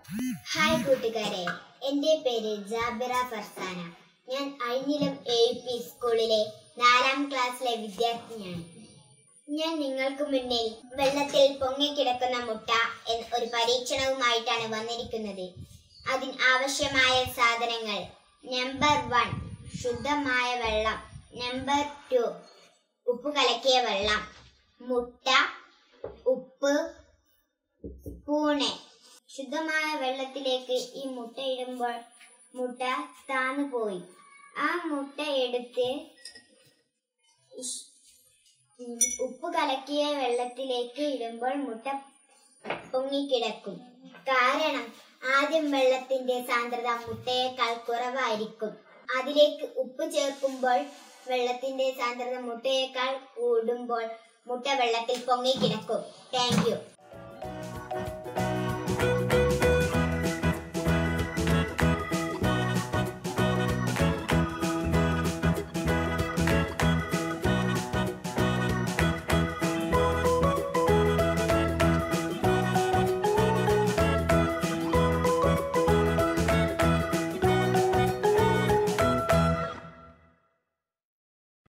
hi കൂട്ടുകാരെ എൻ്റെ പേര് ജാബിറ ഫർസാന ഞാൻ അഴിഞ്ഞിലം എ പി സ്കൂളിലെ നാലാം ക്ലാസ്സിലെ വിദ്യാർത്ഥിനിയാണ് ഞാൻ നിങ്ങൾക്ക് മുന്നിൽ വെള്ളത്തിൽ പൊങ്ങിക്കിടക്കുന്ന മുട്ട എന്ന ഒരു പരീക്ഷണവുമായിട്ടാണ് വന്നിരിക്കുന്നത് അതിന് ആവശ്യമായ സാധനങ്ങൾ നമ്പർ വൺ ശുദ്ധമായ വെള്ളം നമ്പർ ടു ഉപ്പ് കലക്കിയ വെള്ളം മുട്ട ഉപ്പ് സ്പൂണ് ശുദ്ധമായ വെള്ളത്തിലേക്ക് ഈ മുട്ട ഇടുമ്പോൾ മുട്ട താന്നു പോയി ആ മുട്ട എടുത്ത് ഇഷ്- ഉം, ഉപ്പ് കലക്കിയ വെള്ളത്തിലേക്ക് ഇടുമ്പോൾ മുട്ട പൊങ്ങിക്കിടക്കും കാരണം ആദ്യം വെള്ളത്തിന്റെ സാന്ദ്രത മുട്ടയേക്കാൾ കുറവായിരിക്കും അതിലേക്ക് ഉപ്പ് ചേർക്കുമ്പോൾ വെള്ളത്തിന്റെ സാന്ദ്രത മുട്ടയേക്കാൾ കൂടുമ്പോൾ മുട്ട വെള്ളത്തിൽ പൊങ്ങിക്കിടക്കും താങ്ക് യു